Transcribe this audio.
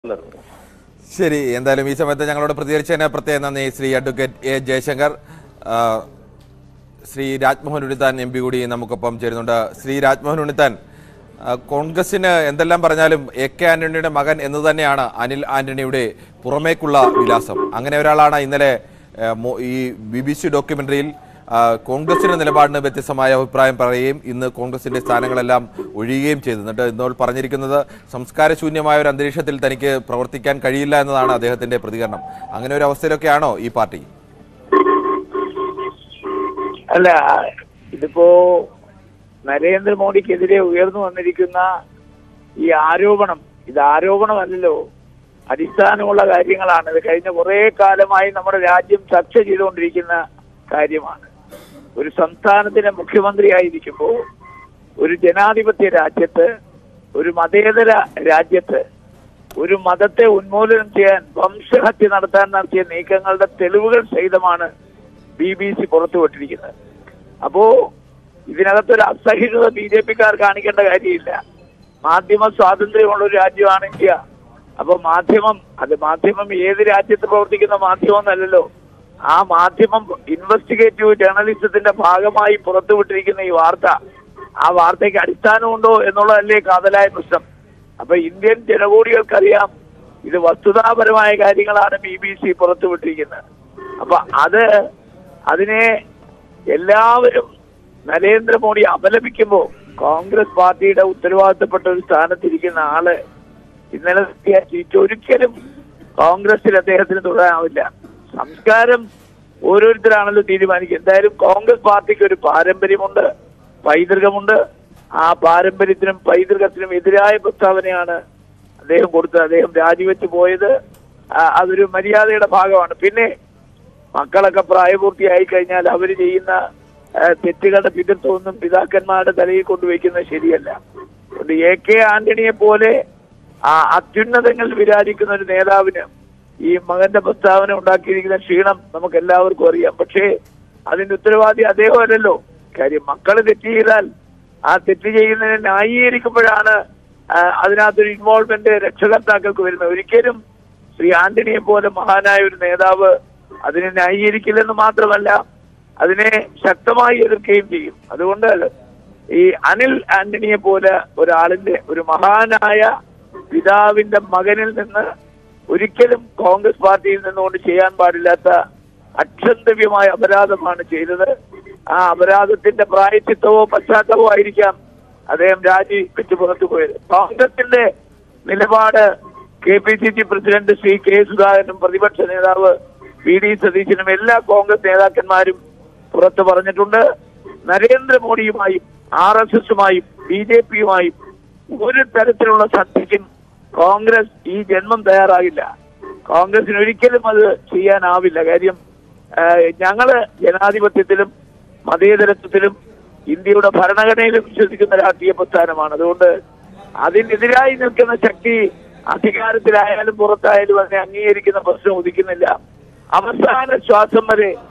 ഉള്ളത് ശരി എന്തായാലും ഈ സമയത്ത് ഞങ്ങളോട് പ്രതികരിച്ചതിന് പ്രത്യേകം നന്ദി ശ്രീ അഡ്വക്കേറ്റ് എ ജയശങ്കർ ആ, ശ്രീ രാജ്മോഹൻ ഉണ്ണിത്താൻ എം പി കൂടി നമുക്കൊപ്പം ചേരുന്നുണ്ട് ശ്രീ രാജ്മോഹൻ ഉണ്ണിത്താൻ ആ, കോൺഗ്രസിന് എന്തെല്ലാം പറഞ്ഞാലും എ കെ ആന്റണിയുടെ മകൻ എന്ന് തന്നെയാണ് അനിൽ ആന്റണിയുടെ പുറമേക്കുള്ള വിലാസം അങ്ങനെ ഒരാളാണ് ഇന്നലെ ആ, മോ- ഈ ബി ബി സി ഡോക്യുമെന്ററിയിൽ ആ, കോൺഗ്രസിന്റെ നിലപാടിന് വ്യത്യസ്തമായ അഭിപ്രായം പറയുകയും ഇന്ന് കോൺഗ്രസിന്റെ സ്ഥാനങ്ങളെല്ലാം ഒഴിയുകയും ചെയ്തു എന്നിട്ട് ഇന്നോൾ പറഞ്ഞിരിക്കുന്നത് സംസ്കാരശൂന്യമായ ഒരു അന്തരീക്ഷത്തിൽ തനിക്ക് പ്രവർത്തിക്കാൻ കഴിയില്ല എന്നതാണ് അദ്ദേഹത്തിന്റെ പ്രതികരണം അങ്ങനെ ഒരു അവസ്ഥയിലൊക്കെയാണോ ഈ പാർട്ടി അല്ല ഇതിപ്പോ നരേന്ദ്രമോദിക്കെതിരെ ഉയർന്നു വന്നിരിക്കുന്ന ഈ ആരോപണം ഇത് ആരോപണമല്ലല്ലോ അടിസ്ഥാനമുള്ള കാര്യങ്ങളാണ് ഇത് കഴിഞ്ഞ കുറെ കാലമായി നമ്മുടെ രാജ്യം ചർച്ച ചെയ്തുകൊണ്ടിരിക്കുന്ന കാര്യമാണ് ഒരു സംസ്ഥാനത്തിന്റെ മുഖ്യമന്ത്രിയായിരിക്കുമ്പോൾ ഒരു ജനാധിപത്യ രാജ്യത്ത് ഒരു മതേതര രാജ്യത്ത് ഒരു മതത്തെ ഉന്മൂലനം ചെയ്യാൻ വംശഹത്യ നടത്താൻ നടത്തിയ നീക്കങ്ങളുടെ തെളിവുകൾ സഹിതമാണ് ബി ബി സി പുറത്തുവിട്ടിരിക്കുന്നത് അപ്പോ ഇതിനകത്തൊരു അസഹിഷ്ണുത ബി ജെ പിക്കാർ കാണിക്കേണ്ട കാര്യമില്ല മാധ്യമ സ്വാതന്ത്ര്യമുള്ള ഒരു രാജ്യമാണ് ഇന്ത്യ അപ്പൊ മാധ്യമം അത് മാധ്യമം ഏത് രാജ്യത്ത് പ്രവർത്തിക്കുന്ന മാധ്യമം എന്നല്ലല്ലോ ആ മാധ്യമം ഇൻവെസ്റ്റിഗേറ്റീവ് ജേർണലിസത്തിന്റെ ഭാഗമായി പുറത്തുവിട്ടിരിക്കുന്ന ഈ വാർത്ത ആ വാർത്തയ്ക്ക് അടിസ്ഥാനമുണ്ടോ എന്നുള്ളതല്ലേ കാതലായ പ്രശ്നം അപ്പൊ ഇന്ത്യൻ ജനകോടികൾക്കറിയാം ഇത് വസ്തുതാപരമായ കാര്യങ്ങളാണ് ബി ബി സി പുറത്തുവിട്ടിരിക്കുന്നത് അപ്പൊ അത് അതിനെ എല്ലാവരും നരേന്ദ്രമോദി അപലപിക്കുമ്പോൾ കോൺഗ്രസ് പാർട്ടിയുടെ ഉത്തരവാദിത്തപ്പെട്ട ഒരു സ്ഥാനത്തിരിക്കുന്ന ആള് ഇന്നലെ നടത്തിയ ട്വീറ്റ് ഒരിക്കലും കോൺഗ്രസിൽ അദ്ദേഹത്തിന് തുടരാനാവില്ല സംസ്കാരം ഓരോരുത്തരാണല്ലോ തീരുമാനിക്കുക എന്തായാലും കോൺഗ്രസ് പാർട്ടിക്ക് ഒരു പാരമ്പര്യമുണ്ട് പൈതൃകമുണ്ട് ആ പാരമ്പര്യത്തിനും പൈതൃകത്തിനും എതിരായ പ്രസ്താവനയാണ് അദ്ദേഹം കൊടുത്തത് അദ്ദേഹം രാജിവെച്ച് പോയത് ആ, അതൊരു മര്യാദയുടെ ഭാഗമാണ് പിന്നെ മക്കളൊക്കെ പ്രായപൂർത്തിയായി കഴിഞ്ഞാൽ അവർ ചെയ്യുന്ന ആ, തെറ്റുകളുടെ പിതൃത്വമൊന്നും പിതാക്കന്മാരുടെ തലയിൽ കൊണ്ടുവയ്ക്കുന്നത് ശരിയല്ല അതുകൊണ്ട് എ കെ ആന്റണിയെ പോലെ ആ അത്യുന്നതങ്ങളിൽ വിരാജിക്കുന്ന ഒരു നേതാവിന് ഈ മകന്റെ പ്രസ്താവന ഉണ്ടാക്കിയിരിക്കുന്ന ക്ഷീണം നമുക്ക് എല്ലാവർക്കും അറിയാം പക്ഷേ അതിന്റെ ഉത്തരവാദി അദ്ദേഹമല്ലല്ലോ കാര്യം മക്കൾ തെറ്റ് ചെയ്താൽ ആ തെറ്റ് ചെയ്യുന്നതിനെ ന്യായീകരിക്കുമ്പോഴാണ് ആ, അതിനകത്തൊരു ഇൻവോൾവ്മെന്റ് രക്ഷകർത്താക്കൾക്ക് വരുന്നത് ഒരിക്കലും ശ്രീ ആന്റണിയെ പോലെ മഹാനായ ഒരു നേതാവ് അതിനെ ന്യായീകരിക്കില്ലെന്ന് മാത്രമല്ല അതിനെ ശക്തമായി എതിർക്കുകയും ചെയ്യും അതുകൊണ്ട് ഈ അനിൽ ആന്റണിയെ പോലെ ഒരാളിന്റെ ഒരു മഹാനായ പിതാവിന്റെ മകനിൽ നിന്ന് ഒരിക്കലും കോൺഗ്രസ് പാർട്ടിയിൽ നിന്നുകൊണ്ട് ചെയ്യാൻ പാടില്ലാത്ത അക്ഷന്തവ്യമായ അപരാധമാണ് ചെയ്തത് ആ അപരാധത്തിന്റെ പ്രായച്ചിത്തവോ പശ്ചാത്തലമോ ആയിരിക്കാം അദ്ദേഹം രാജി വെച്ച് പുറത്തു പോയത് കോൺഗ്രസിന്റെ നിലപാട് K P C C president Shri K സുധാകരനും പ്രതിപക്ഷ നേതാവ് വി ഡി സതീശനും എല്ലാ കോൺഗ്രസ് നേതാക്കന്മാരും പുറത്തു പറഞ്ഞിട്ടുണ്ട് നരേന്ദ്രമോദിയുമായും ആർ എസ് എസുമായും ബി ജെ പിയുമായും ഒരു തരത്തിലുള്ള സത്യക്കും കോൺഗ്രസ് ഈ ജന്മം തയ്യാറാകില്ല കോൺഗ്രസിന് ഒരിക്കലും അത് ചെയ്യാനാവില്ല കാര്യം ആ, ഞങ്ങള് ജനാധിപത്യത്തിലും മതേതരത്വത്തിലും ഇന്ത്യയുടെ ഭരണഘടനയിലും വിശ്വസിക്കുന്ന രാഷ്ട്രീയ പ്രസ്ഥാനമാണ് അതുകൊണ്ട് അതിനെതിരായി നിൽക്കുന്ന ശക്തി അധികാരത്തിലായാലും പുറത്തായാലും അതിനെ അംഗീകരിക്കുന്ന പ്രശ്നം ഉദിക്കുന്നില്ല അവസാന ശ്വാസം വരെ